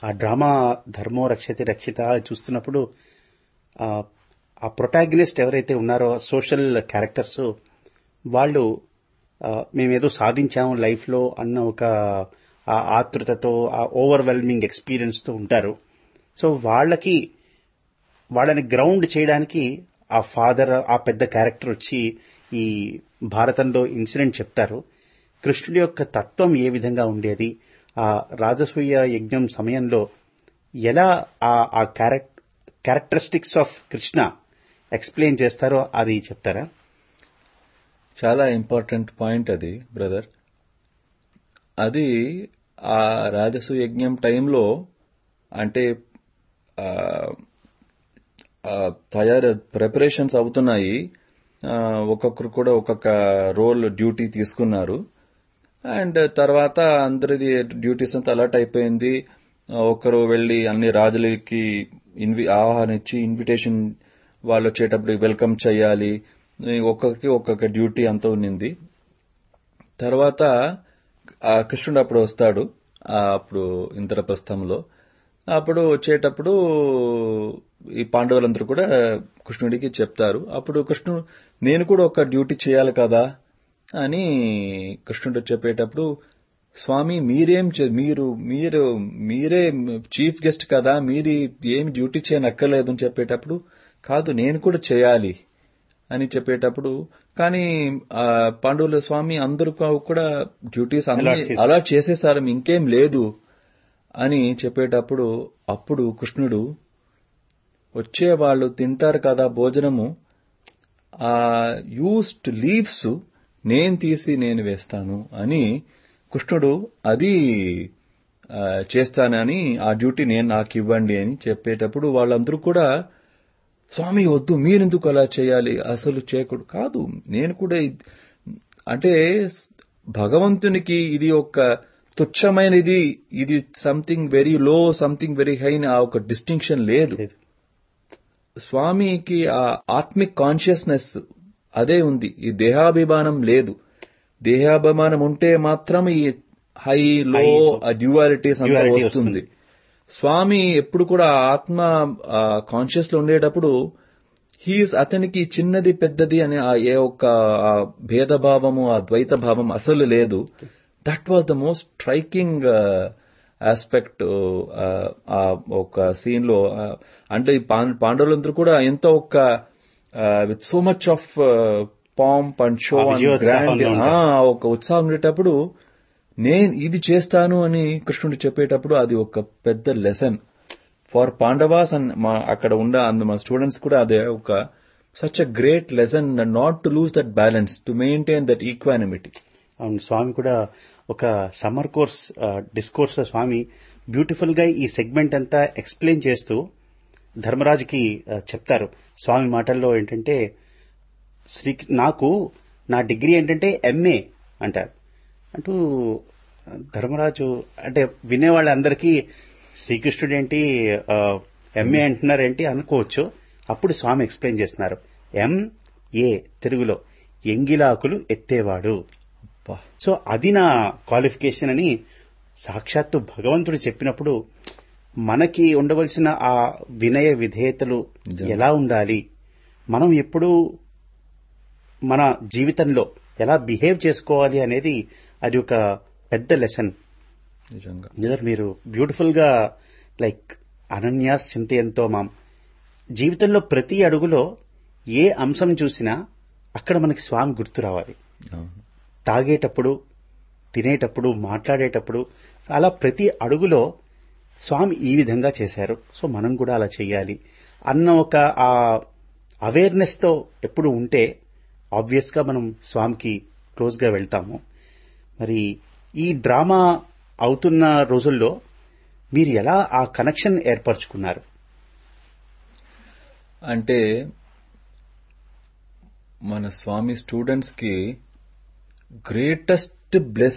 ఆ డ్రామా ధర్మో రక్షతి రక్షిత చూస్తున్నప్పుడు ఆ, ఆ ప్రొటాగనిస్ట్ ఎవరైతే ఉన్నారో సోషల్ క్యారెక్టర్స్ వాళ్ళు ఆ, మేమేదో సాధించాము లైఫ్ లో అన్న ఒక ఆ ఆతృతతో ఆ ఓవర్వెల్మింగ్ ఎక్స్పీరియన్స్ తో ఉంటారు సో వాళ్ళకి వాళ్ళని గ్రౌండ్ చేయడానికి ఆ ఫాదర్ ఆ పెద్ద క్యారెక్టర్ వచ్చి ఈ భారతంలో ఇన్సిడెంట్ చెప్తారు కృష్ణుడి యొక్క తత్వం ఏ విధంగా ఉండేది ఆ రాజసూయ యజ్ఞం సమయంలో ఎలా ఆ ఆ క్యారెక్టరిస్టిక్స్ ఆఫ్ కృష్ణ ఎక్స్ప్లెయిన్ చేస్తారో అది చెప్తారా చాలా ఇంపార్టెంట్ పాయింట్ అది బ్రదర్ అది ఆ రాజసు యజ్ఞం టైంలో అంటే ఆ, ఆ, తయారు ప్రిపరేషన్స్ అవుతున్నాయి ఆ, ఒక్కొక్కరు కూడా ఒక్కొక్క రోల్ డ్యూటీ తీసుకున్నారు అండ్ తర్వాత అందరిది డ్యూటీస్ అంతా అలర్ట్ అయిపోయింది ఆ, ఒకరు వెళ్లి అన్ని రాజులకి ఇన్వి ఆహ్వానించి ఇన్విటేషన్ వాళ్ళు వచ్చేటప్పుడు వెల్కమ్ చేయాలి ఒక్కొక్కరికి ఒక్కొక్క డ్యూటీ అంతా ఉన్నింది తర్వాత ఆ కృష్ణుడు అప్పుడు వస్తాడు ఆ అప్పుడు ఇంద్రప్రస్థంలో అప్పుడు వచ్చేటప్పుడు ఈ పాండవులందరూ కూడా కృష్ణుడికి చెప్తారు అప్పుడు కృష్ణుడు నేను కూడా ఒక డ్యూటీ చేయాలి కదా అని కృష్ణుడు చెప్పేటప్పుడు స్వామి మీరేం చే- మీరు మీరు మీరే చీఫ్ గెస్ట్ కదా మీరు ఏం డ్యూటీ చేయనక్కర్లేదు అని చెప్పేటప్పుడు కాదు నేను కూడా చేయాలి అని చెప్పేటప్పుడు కానీ ఆ పాండవుల స్వామి అందరూ కూడా డ్యూటీస్ అన్ని Allot చేశారు. అలా చేసేసారు ఇంకేం లేదు అని చెప్పేటప్పుడు అప్పుడు కృష్ణుడు వచ్చే వాళ్ళు తింటారు కదా భోజనము ఆ యూస్డ్ లీవ్స్ నేను తీసి నేను వేస్తాను అని కృష్ణుడు అది ఆ, చేస్తానని ఆ డ్యూటీ నేను నాకు ఇవ్వండి అని చెప్పేటప్పుడు వాళ్ళందరూ కూడా స్వామి వద్దు మీరెందుకు అలా చేయాలి అసలు చేయకూడదు కాదు నేను కూడా ఇద్- అంటే భగవంతునికి ఇది ఒక తుచ్చమైనది ఇది something very low something very high ఆ ఒక డిస్టింక్షన్ లేదు లేదు. స్వామికి ఆ ఆత్మిక్ కాన్షియస్నెస్ అదే ఉంది ఈ దేహాభిమానం లేదు దేహాభిమానం ఉంటే మాత్రం ఈ హై లో High, low. ఆ డ్యూవాలిటీస్ అంతా Duality వస్తుంది వస్తుంది. స్వామి ఎప్పుడు కూడా ఆత్మ కాన్షియస్ లో ఉండేటప్పుడు హీస్ అతనికి చిన్నది పెద్దది అని ఆ ఏ ఒక్క ఆ భేదభావము ఆ ద్వైత భావం అసలు లేదు that was the most striking aspect ఆ ఒక సీన్ లో ఆ, అంటే ఈ పాం- పాండవులందరూ కూడా ఎంతో ఒక with so much of pomp and show ఆ అండ్ విజయోత్సాహంలో గ్రాండ్ ఉంటారు. ఒక ఉత్సాహం ఉండేటప్పుడు నేను ఇది చేస్తాను అని కృష్ణుడు చెప్పేటప్పుడు అది ఒక పెద్ద లెసన్ ఫార్ పాండవాస్ అండ్ మా అక్కడ ఉండ అండ్ మా స్టూడెంట్స్ కూడా అదే ఒక such a great lesson not to lose that balance to maintain that equanimity అవును స్వామి కూడా ఒక summer course discourse Swami beautiful గా ఈ సెగ్మెంట్ అంతా ఎక్స్ప్లెయిన్ చేస్తూ ధర్మరాజుకి ఆ, చెప్తారు స్వామి మాటల్లో ఏంటంటే శ్రీ నాకు నా డిగ్రీ ఏంటంటే ఎంఏ అంటారు అంటూ ధర్మరాజు అంటే వినేవాళ్ళందరికీ శ్రీకృష్ణుడు ఏంటి ఎంఏ అంటున్నారేంటి అనుకోవచ్చు అప్పుడు స్వామి ఎక్స్ప్లెయిన్ చేస్తున్నారు ఎం ఏ తెలుగులో ఎంగిలాకులు ఎత్తేవాడు సో అది నా క్వాలిఫికేషన్ అని సాక్షాత్తు భగవంతుడు చెప్పినప్పుడు మనకి ఉండవలసిన ఆ వినయ విధేయతలు నిజం. ఎలా ఉండాలి మనం ఎప్పుడు మన జీవితంలో ఎలా బిహేవ్ చేసుకోవాలి అనేది అది ఒక పెద్ద లెసన్ నిజంగా నిజం మీరు బ్యూటిఫుల్ గా లైక్ అనన్యాస్ చింతయంతో మాం జీవితంలో ప్రతి అడుగులో ఏ అంశం చూసినా అక్కడ మనకి స్వామి గుర్తు రావాలి అవును. తాగేటప్పుడు తినేటప్పుడు మాట్లాడేటప్పుడు అలా ప్రతి అడుగులో స్వామి ఈ విధంగా చేశారు సో మనం కూడా అలా చేయాలి అన్న ఒక ఆ అవేర్నెస్ తో ఎప్పుడు ఉంటే ఆబ్వియస్ గా మనం స్వామికి క్లోజ్ గా వెళ్తాము మరి ఈ డ్రామా అవుతున్న రోజుల్లో మీరు ఎలా ఆ కనెక్షన్ ఏర్పరచుకున్నారు అంటే మన స్వామి స్టూడెంట్స్ కి గ్రేటెస్ట్ బ్లెస్